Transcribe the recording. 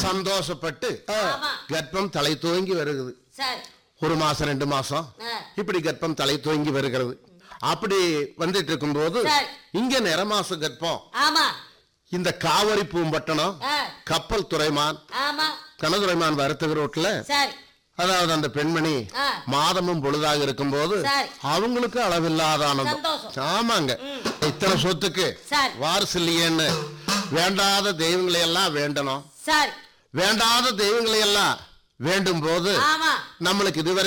சந்தோஷப்பட்டு ஆமா கர்ப்பம் தலை துவங்கி வருகிறது சரி ஒரு மாசம் ரெண்டு மாசம் ஆ. இப்படி கர்ப்பம் தலை துவங்கி வருகிறது அப்படி வந்துட்டு இருக்கும்போது சரி. இங்க நிறமாச கர்ப்பம் ஆமா இந்த காவிரி பூம்பட்டணம் ஆ, கப்பல் துறைமான் ஆமா கனதுரைமான் வருத்தக ரோட்ல சரி அதாவது அந்த பெண்மணி ஆ. மாதமும் பொழுதாக இருக்கும்போது சரி. அவங்களுக்கு அளவில்லாத ஆனந்தம் சந்தோஷம். ஆமாங்க இத்தனை சொத்துக்கு சரி. வாரிசு இல்லையேன்னு வேண்டாத தெய்வங்களை எல்லாம் வேண்டணும் சரி வேண்டாத தெய்வங்களை எல்லாம் வேண்டும் போது ஆமா நம்மளுக்கு இதுவரை